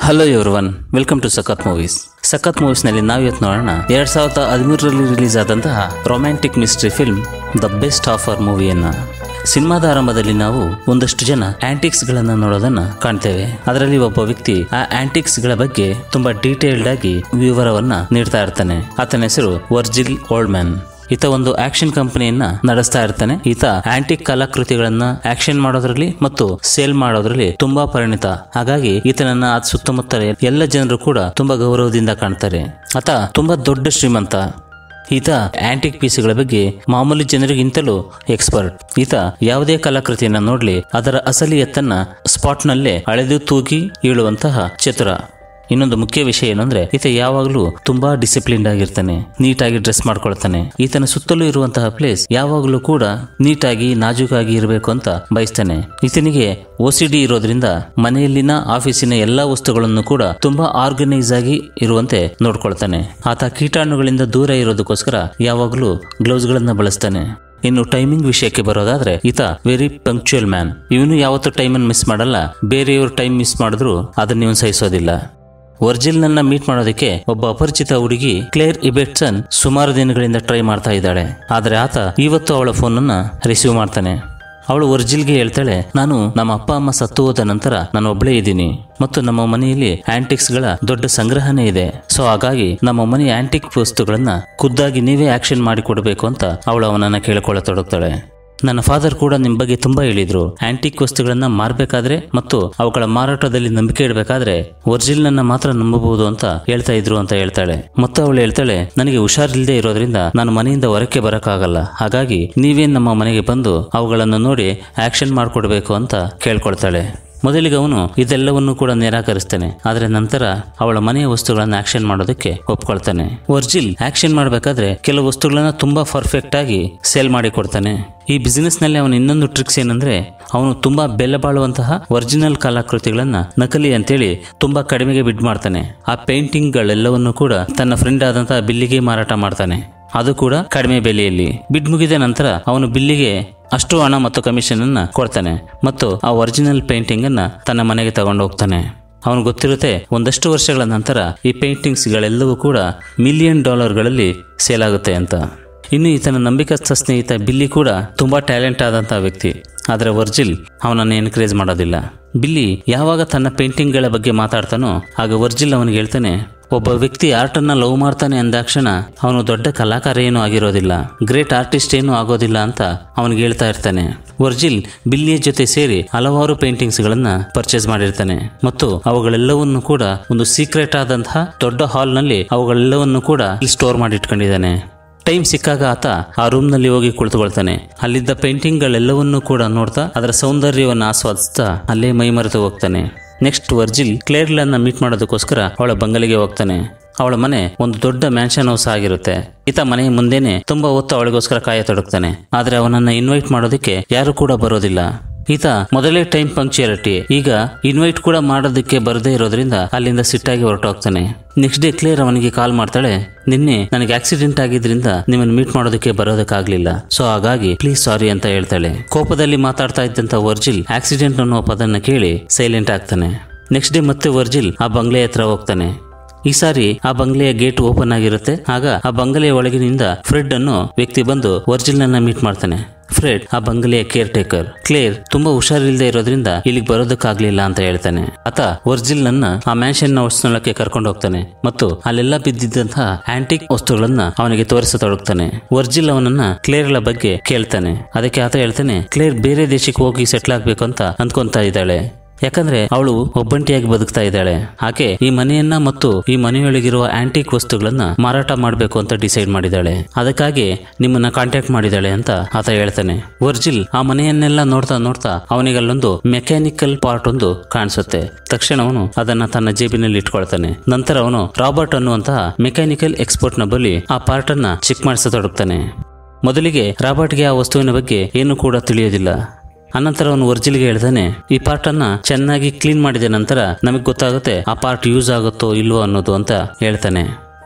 hello everyone welcome to Sakhath movies Sakhath ಮೂವೀಸ್ನಲ್ಲಿ ನಾವು ಇವತ್ತು ನೋಡೋಣ ಎರಡ್ ಸಾವಿರದ ಹದಿಮೂರರಲ್ಲಿ ರಿಲೀಸ್ ಆದಂತಹ romantic mystery film the best offer ಮೂವಿಯನ್ನ ಸಿನಿಮಾದ ಆರಂಭದಲ್ಲಿ ನಾವು ಒಂದಷ್ಟು ಜನ ಆಂಟಿಕ್ಸ್ ಗಳನ್ನ ನೋಡೋದನ್ನ ಕಾಣ್ತೇವೆ ಅದರಲ್ಲಿ ಒಬ್ಬ ವ್ಯಕ್ತಿ ಆ ಆಂಟಿಕ್ಸ್ ಗಳ ಬಗ್ಗೆ ತುಂಬಾ ಡೀಟೇಲ್ಡ್ ಆಗಿ ವಿವರವನ್ನ ನೀಡ್ತಾ ಇರ್ತಾನೆ ಆತನ ಹೆಸರು ವರ್ಜಿಲ್ ಓಲ್ಡ್ ಮ್ಯಾನ್ ಈತ ಒಂದು ಆಕ್ಷನ್ ಕಂಪನಿಯನ್ನ ನಡೆಸ್ತಾ ಇರ್ತಾನೆ ಈತ ಆಂಟಿಕ್ ಕಲಾಕೃತಿಗಳನ್ನ ಆಕ್ಷನ್ ಮಾಡೋದ್ರಲ್ಲಿ ಮತ್ತು ಸೇಲ್ ಮಾಡೋದ್ರಲ್ಲಿ ತುಂಬಾ ಪರಿಣಿತ ಹಾಗಾಗಿ ಈತನನ್ನ ಅದ್ ಸುತ್ತಮುತ್ತ ಎಲ್ಲ ಜನರು ಕೂಡ ತುಂಬಾ ಗೌರವದಿಂದ ಕಾಣ್ತಾರೆ ಆತ ತುಂಬಾ ದೊಡ್ಡ ಶ್ರೀಮಂತ ಈತ ಆಂಟಿಕ್ ಪೀಸ್ಗಳ ಬಗ್ಗೆ ಮಾಮೂಲಿ ಜನರಿಗಿಂತಲೂ ಎಕ್ಸ್ಪರ್ಟ್ ಈತ ಯಾವುದೇ ಕಲಾಕೃತಿಯನ್ನ ನೋಡ್ಲಿ ಅದರ ಅಸಲಿಯತ್ತನ್ನ ಸ್ಪಾಟ್ನಲ್ಲೇ ಅಳೆದು ತೂಗಿ ಇಳುವಂತಹ ಚತುರ ಇನ್ನೊಂದು ಮುಖ್ಯ ವಿಷಯ ಏನಂದ್ರೆ ಈತ ಯಾವಾಗಲೂ ತುಂಬಾ ಡಿಸಿಪ್ಲಿನ್ಡ್ ಆಗಿರ್ತಾನೆ ನೀಟಾಗಿ ಡ್ರೆಸ್ ಮಾಡ್ಕೊಳ್ತಾನೆ ಈತನ ಸುತ್ತಲೂ ಇರುವಂತಹ ಪ್ಲೇಸ್ ಯಾವಾಗಲೂ ಕೂಡ ನೀಟಾಗಿ ನಾಜೂಕಾಗಿ ಇರಬೇಕು ಅಂತ ಬಯಸ್ತಾನೆ ಈತನಿಗೆ ಡಿ ಇರೋದ್ರಿಂದ ಮನೆಯಲ್ಲಿನ ಆಫೀಸಿನ ಎಲ್ಲಾ ವಸ್ತುಗಳನ್ನು ಕೂಡ ತುಂಬಾ ಆರ್ಗನೈಸ್ ಆಗಿ ಇರುವಂತೆ ನೋಡ್ಕೊಳ್ತಾನೆ ಆತ ಕೀಟಾಣುಗಳಿಂದ ದೂರ ಇರೋದಕ್ಕೋಸ್ಕರ ಯಾವಾಗಲೂ ಗ್ಲೌಸ್ ಗಳನ್ನ ಬಳಸ್ತಾನೆ ಇನ್ನು ಟೈಮಿಂಗ್ ವಿಷಯಕ್ಕೆ ಬರೋದಾದ್ರೆ ಈತ ವೆರಿ ಪಂಕ್ಚುಯಲ್ ಮ್ಯಾನ್ ಇವನು ಯಾವತ್ತೂ ಟೈಮನ್ನು ಮಿಸ್ ಮಾಡಲ್ಲ ಬೇರೆಯವ್ರ ಟೈಮ್ ಮಿಸ್ ಮಾಡಿದ್ರು ಅದನ್ನ ಇವನು ಸಹಿಸೋದಿಲ್ಲ ವರ್ಜಿಲ್ ನನ್ನ ಮೀಟ್ ಮಾಡೋದಕ್ಕೆ ಒಬ್ಬ ಅಪರಿಚಿತ ಹುಡುಗಿ ಕ್ಲೇರ್ ಇಬೆಟ್ಸನ್ ಸುಮಾರು ದಿನಗಳಿಂದ ಟ್ರೈ ಮಾಡ್ತಾ ಇದ್ದಾಳೆ ಆದ್ರೆ ಆತ ಇವತ್ತು ಅವಳ ಫೋನನ್ನ ರಿಸೀವ್ ಮಾಡ್ತಾನೆ ಅವಳು ವರ್ಜಿಲ್ಗೆ ಹೇಳ್ತಾಳೆ ನಾನು ನಮ್ಮ ಅಪ್ಪ ಅಮ್ಮ ಸತ್ತು ಹೋದ ನಂತರ ನಾನು ಒಬ್ಬಳೇ ಇದ್ದೀನಿ ಮತ್ತು ನಮ್ಮ ಮನೆಯಲ್ಲಿ ಆಂಟಿಕ್ಸ್ ಗಳ ದೊಡ್ಡ ಸಂಗ್ರಹಣೆ ಇದೆ ಸೊ ಹಾಗಾಗಿ ನಮ್ಮ ಮನೆಯ ಆಂಟಿಕ್ ವಸ್ತುಗಳನ್ನ ಖುದ್ದಾಗಿ ನೀವೇ ಆಕ್ಷನ್ ಮಾಡಿ ಕೊಡಬೇಕು ಅಂತ ಅವಳು ಅವನನ್ನ ಕೇಳಿಕೊಳ್ಳತೊಡಗ್ತಾಳೆ ನನ್ನ ಫಾದರ್ ಕೂಡ ನಿಮ್ ಬಗ್ಗೆ ತುಂಬಾ ಹೇಳಿದ್ರು ಆಂಟಿಕ್ ವಸ್ತುಗಳನ್ನ ಮಾರ್ಬೇಕಾದ್ರೆ ಮತ್ತು ಅವುಗಳ ಮಾರಾಟದಲ್ಲಿ ನಂಬಿಕೆ ಇಡಬೇಕಾದ್ರೆ ಒರಿಜಿನಲ್ ನನ್ನ ಮಾತ್ರ ನಂಬಬಹುದು ಅಂತ ಹೇಳ್ತಾ ಇದ್ರು ಅಂತ ಹೇಳ್ತಾಳೆ ಮತ್ತು ಅವಳು ಹೇಳ್ತಾಳೆ ನನಗೆ ಹುಷಾರಿಲ್ಲದೆ ಇರೋದ್ರಿಂದ ನಾನು ಮನೆಯಿಂದ ಹೊರಕ್ಕೆ ಬರಕ್ಕಾಗಲ್ಲ ಹಾಗಾಗಿ ನೀವೇ ನಮ್ಮ ಮನೆಗೆ ಬಂದು ಅವುಗಳನ್ನು ನೋಡಿ ಆಕ್ಷನ್ ಮಾಡ್ಕೊಡ್ಬೇಕು ಅಂತ ಕೇಳ್ಕೊಳ್ತಾಳೆ ಮೊದಲಿಗೆ ಅವನು ಇದೆಲ್ಲವನ್ನು ಕೂಡ ನಿರಾಕರಿಸ್ತಾನೆ ಆದ್ರೆ ನಂತರ ಅವಳ ಮನೆಯ ವಸ್ತುಗಳನ್ನ ಆಕ್ಷನ್ ಮಾಡೋದಕ್ಕೆ ಒಪ್ಕೊಳ್ತಾನೆ ವರ್ಜಿಲ್ ಆಕ್ಷನ್ ಮಾಡಬೇಕಾದ್ರೆ ಕೆಲವು ವಸ್ತುಗಳನ್ನ ತುಂಬಾ ಪರ್ಫೆಕ್ಟ್ ಆಗಿ ಸೇಲ್ ಮಾಡಿ ಕೊಡ್ತಾನೆ ಈ ಬಿಸಿನೆಸ್ ನಲ್ಲಿ ಅವನ ಇನ್ನೊಂದು ಟ್ರಿಕ್ಸ್ ಏನಂದ್ರೆ ಅವನು ತುಂಬಾ ಬೆಲೆ ಬಾಳುವಂತಹ ಒರಿಜಿನಲ್ ಕಲಾಕೃತಿಗಳನ್ನ ನಕಲಿ ಅಂತೇಳಿ ತುಂಬಾ ಕಡಿಮೆಗೆ ಬಿಡ್ ಮಾಡ್ತಾನೆ ಆ ಪೇಂಟಿಂಗ್ ಗಳೆಲ್ಲವನ್ನು ಕೂಡ ತನ್ನ ಫ್ರೆಂಡ್ ಆದಂತಹ ಬಿಲ್ಲಿಗೆ ಮಾರಾಟ ಮಾಡ್ತಾನೆ ಅದು ಕೂಡ ಕಡಿಮೆ ಬೆಲೆಯಲ್ಲಿ ಬಿಡ್ ಮುಗಿದ ನಂತರ ಅವನು ಬಿಲ್ಲಿಗೆ ಅಷ್ಟು ಹಣ ಮತ್ತು ಕಮಿಷನ್ ಅನ್ನ ಕೊಡ್ತಾನೆ ಮತ್ತು ಆ ಒರಿಜಿನಲ್ ಪೇಂಟಿಂಗ್ ಅನ್ನ ತನ್ನ ಮನೆಗೆ ತಗೊಂಡು ಹೋಗ್ತಾನೆ ಅವನು ಗೊತ್ತಿರುತ್ತೆ ಒಂದಷ್ಟು ವರ್ಷಗಳ ನಂತರ ಈ ಪೇಂಟಿಂಗ್ಸ್ ಗಳೆಲ್ಲವೂ ಕೂಡ ಮಿಲಿಯನ್ ಡಾಲರ್ಗಳಲ್ಲಿ ಸೇಲ್ ಆಗುತ್ತೆ ಅಂತ ಇನ್ನು ಈತನ ನಂಬಿಕಸ್ಥ ಸ್ನೇಹಿತ ಬಿಲ್ಲಿ ಕೂಡ ತುಂಬಾ ಟ್ಯಾಲೆಂಟ್ ಆದಂತಹ ವ್ಯಕ್ತಿ ಆದರೆ ವರ್ಜಿಲ್ ಅವನನ್ನು ಎನ್ಕರೇಜ್ ಮಾಡೋದಿಲ್ಲ ಬಿಲ್ಲಿ ಯಾವಾಗ ತನ್ನ ಪೇಂಟಿಂಗ್ಗಳ ಬಗ್ಗೆ ಮಾತಾಡ್ತಾನೋ ಆಗ ವರ್ಜಿಲ್ ಅವನಿಗೆ ಹೇಳ್ತಾನೆ ಒಬ್ಬ ವ್ಯಕ್ತಿ ಆರ್ಟ್ ಅನ್ನ ಲವ್ ಮಾಡ್ತಾನೆ ಅಂದಾಕ್ಷಣ ಅವನು ದೊಡ್ಡ ಕಲಾಕಾರ ಏನೂ ಆಗಿರೋದಿಲ್ಲ ಗ್ರೇಟ್ ಆರ್ಟಿಸ್ಟ್ ಏನೂ ಆಗೋದಿಲ್ಲ ಅಂತ ಅವನಿಗೆ ಹೇಳ್ತಾ ಇರ್ತಾನೆ ವರ್ಜಿಲ್ ಬಿಲ್ಲಿಯ ಜೊತೆ ಸೇರಿ ಹಲವಾರು ಪೇಂಟಿಂಗ್ಸ್ ಗಳನ್ನ ಪರ್ಚೇಸ್ ಮಾಡಿರ್ತಾನೆ ಮತ್ತು ಅವುಗಳೆಲ್ಲವನ್ನು ಕೂಡ ಒಂದು ಸೀಕ್ರೆಟ್ ಆದಂತಹ ದೊಡ್ಡ ಹಾಲ್ ನಲ್ಲಿ ಅವುಗಳೆಲ್ಲವನ್ನು ಕೂಡ ಸ್ಟೋರ್ ಮಾಡಿ ಇಟ್ಕೊಂಡಿದ್ದಾನೆ ಟೈಮ್ ಸಿಕ್ಕಾಗ ಆತ ಆ ರೂಮ್ ನಲ್ಲಿ ಹೋಗಿ ಕುಳಿತುಕೊಳ್ತಾನೆ ಅಲ್ಲಿದ್ದ ಪೇಂಟಿಂಗ್ ಗಳೆಲ್ಲವನ್ನೂ ಕೂಡ ನೋಡ್ತಾ ಅದರ ಸೌಂದರ್ಯವನ್ನು ಆಸ್ವಾದಿಸ್ತಾ ಅಲ್ಲೇ ಮೈ ಮರೆತು ಹೋಗ್ತಾನೆ ನೆಕ್ಸ್ಟ್ ವರ್ಜಿಲ್ ಕ್ಲೇರ್ಲನ್ನ ಮೀಟ್ ಮಾಡೋದಕ್ಕೋಸ್ಕರ ಅವಳ ಬಂಗಲೆಗೆ ಹೋಗ್ತಾನೆ ಅವಳ ಮನೆ ಒಂದು ದೊಡ್ಡ ಮ್ಯಾನ್ಷನ್ ಹೌಸ್ ಆಗಿರುತ್ತೆ ಈತ ಮನೆಯ ಮುಂದೆನೆ ತುಂಬಾ ಹೊತ್ತು ಅವಳಿಗೋಸ್ಕರ ಕಾಯತೊಡಗ್ತಾನೆ ಆದ್ರೆ ಅವನನ್ನ ಇನ್ವೈಟ್ ಮಾಡೋದಕ್ಕೆ ಯಾರು ಕೂಡ ಬರೋದಿಲ್ಲ ಈತ ಮೊದಲೇ ಟೈಮ್ ಪಂಕ್ಚುಯಾಲಿಟಿ ಈಗ ಇನ್ವೈಟ್ ಕೂಡ ಮಾಡೋದಕ್ಕೆ ಬರದೇ ಇರೋದ್ರಿಂದ ಅಲ್ಲಿಂದ ಸಿಟ್ಟಾಗಿ ಹೊರಟೋಗ್ತಾನೆ ನೆಕ್ಸ್ಟ್ ಡೇ ಕ್ಲಿಯರ್ ಅವನಿಗೆ ಕಾಲ್ ಮಾಡ್ತಾಳೆ ನಿನ್ನೆ ನನಗೆ ಆಕ್ಸಿಡೆಂಟ್ ಆಗಿದ್ರಿಂದ ನಿಮ್ಮನ್ನು ಮೀಟ್ ಮಾಡೋದಕ್ಕೆ ಬರೋದಕ್ಕಾಗ್ಲಿಲ್ಲ ಸೊ ಹಾಗಾಗಿ ಪ್ಲೀಸ್ ಸಾರಿ ಅಂತ ಹೇಳ್ತಾಳೆ ಕೋಪದಲ್ಲಿ ಮಾತಾಡ್ತಾ ಇದ್ದಂತ ವರ್ಜಿಲ್ ಆಕ್ಸಿಡೆಂಟ್ ಅನ್ನೋ ಪದನ್ನ ಕೇಳಿ ಸೈಲೆಂಟ್ ಆಗ್ತಾನೆ ನೆಕ್ಸ್ಟ್ ಡೇ ಮತ್ತೆ ವರ್ಜಿಲ್ ಆ ಬಂಗ್ಲೆ ಹತ್ರ ಹೋಗ್ತಾನೆ ಈ ಸಾರಿ ಆ ಬಂಗ್ಲೆಯ ಗೇಟ್ ಓಪನ್ ಆಗಿರುತ್ತೆ ಆಗ ಆ ಬಂಗಲೆಯ ಒಳಗಿನಿಂದ ಫ್ರೆಡ್ ಅನ್ನೋ ವ್ಯಕ್ತಿ ಬಂದು ವರ್ಜಿಲ್ ನನ್ನ ಮೀಟ್ ಮಾಡ್ತಾನೆ ಫ್ರೆಡ್ ಆ ಬಂಗಲೆಯ ಕೇರ್ ಟೇಕರ್ ಕ್ಲೇರ್ ತುಂಬಾ ಹುಷಾರಿಲ್ಲದೆ ಇರೋದ್ರಿಂದ ಇಲ್ಲಿಗೆ ಬರೋದಕ್ಕಾಗ್ಲಿಲ್ಲ ಅಂತ ಹೇಳ್ತಾನೆ ಆತ ವರ್ಜಿಲ್ ನನ್ನ ಆ ಮ್ಯಾನ್ಷನ್ ನ ಹೊಸ್ನೊಳಕ್ಕೆ ಕರ್ಕೊಂಡು ಹೋಗ್ತಾನೆ ಮತ್ತು ಅಲ್ಲೆಲ್ಲ ಬಿದ್ದಿದ್ದಂತಹ ಆಂಟಿಕ್ ವಸ್ತುಗಳನ್ನ ಅವನಿಗೆ ತೋರಿಸತೊಡಗ್ತಾನೆ ವರ್ಜಿಲ್ ಅವನನ್ನ ಕ್ಲೇರ್ಗಳ ಬಗ್ಗೆ ಕೇಳ್ತಾನೆ ಅದಕ್ಕೆ ಆತ ಹೇಳ್ತಾನೆ ಕ್ಲೇರ್ ಬೇರೆ ದೇಶಕ್ಕೆ ಹೋಗಿ ಸೆಟ್ಲ್ ಆಗ್ಬೇಕು ಅಂತ ಅಂದ್ಕೊಂತಾ ಇದ್ದಾಳೆ ಯಾಕಂದ್ರೆ ಅವಳು ಒಬ್ಬಂಟಿಯಾಗಿ ಬದುಕ್ತಾ ಇದ್ದಾಳೆ ಆಕೆ ಈ ಮನೆಯನ್ನ ಮತ್ತು ಈ ಮನೆಯೊಳಗಿರುವ ಆಂಟಿಕ್ ವಸ್ತುಗಳನ್ನ ಮಾರಾಟ ಮಾಡಬೇಕು ಅಂತ ಡಿಸೈಡ್ ಮಾಡಿದ್ದಾಳೆ ಅದಕ್ಕಾಗಿ ನಿಮ್ಮನ್ನ ಕಾಂಟ್ಯಾಕ್ಟ್ ಮಾಡಿದ್ದಾಳೆ ಅಂತ ಆತ ಹೇಳ್ತಾನೆ ವರ್ಜಿಲ್ ಆ ಮನೆಯನ್ನೆಲ್ಲ ನೋಡ್ತಾ ನೋಡ್ತಾ ಅವನಿಗೆ ಅಲ್ಲೊಂದು ಮೆಕ್ಯಾನಿಕಲ್ ಪಾರ್ಟ್ ಒಂದು ಕಾಣಿಸುತ್ತೆ ತಕ್ಷಣ ಅವನು ಅದನ್ನ ತನ್ನ ಜೇಬಿನಲ್ಲಿ ಇಟ್ಕೊಳ್ತಾನೆ ನಂತರ ಅವನು ರಾಬರ್ಟ್ ಅನ್ನುವಂತಹ ಮೆಕ್ಯಾನಿಕಲ್ ಎಕ್ಸ್ಪರ್ಟ್ ನ ಬಳಿ ಆ ಪಾರ್ಟ್ ಅನ್ನ ಚೆಕ್ ಮಾಡಿಸತೊಡಗ್ತಾನೆ ಮೊದಲಿಗೆ ರಾಬರ್ಟ್ಗೆ ಆ ವಸ್ತುವಿನ ಬಗ್ಗೆ ಏನು ಕೂಡ ತಿಳಿಯೋದಿಲ್ಲ ಅನಂತರ ಅವನು ವರ್ಜಿಲ್ಗೆ ಹೇಳ್ತಾನೆ ಈ ಪಾರ್ಟ್ ಅನ್ನ ಚೆನ್ನಾಗಿ ಕ್ಲೀನ್ ಮಾಡಿದ ನಂತರ ನಮಗೆ ಗೊತ್ತಾಗುತ್ತೆ ಆ ಪಾರ್ಟ್ ಯೂಸ್ ಆಗುತ್ತೋ ಇಲ್ವೋ ಅನ್ನೋದು ಅಂತ ಹೇಳ್ತಾನೆ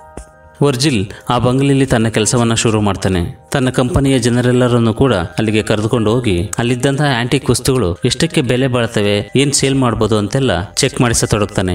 ವರ್ಜಿಲ್ ಆ ಬಂಗಲೆಯಲ್ಲಿ ತನ್ನ ಕೆಲಸವನ್ನ ಶುರು ಮಾಡ್ತಾನೆ ತನ್ನ ಕಂಪನಿಯ ಜನರೆಲ್ಲರನ್ನು ಕೂಡ ಅಲ್ಲಿಗೆ ಕರೆದುಕೊಂಡು ಹೋಗಿ ಅಲ್ಲಿದ್ದಂತಹ ಆಂಟಿಕ್ ವಸ್ತುಗಳು ಎಷ್ಟಕ್ಕೆ ಬೆಲೆ ಬಾಳ್ತವೆ ಏನ್ ಸೇಲ್ ಮಾಡ್ಬೋದು ಅಂತೆಲ್ಲ ಚೆಕ್ ಮಾಡಿಸತೊಡಗ್ತಾನೆ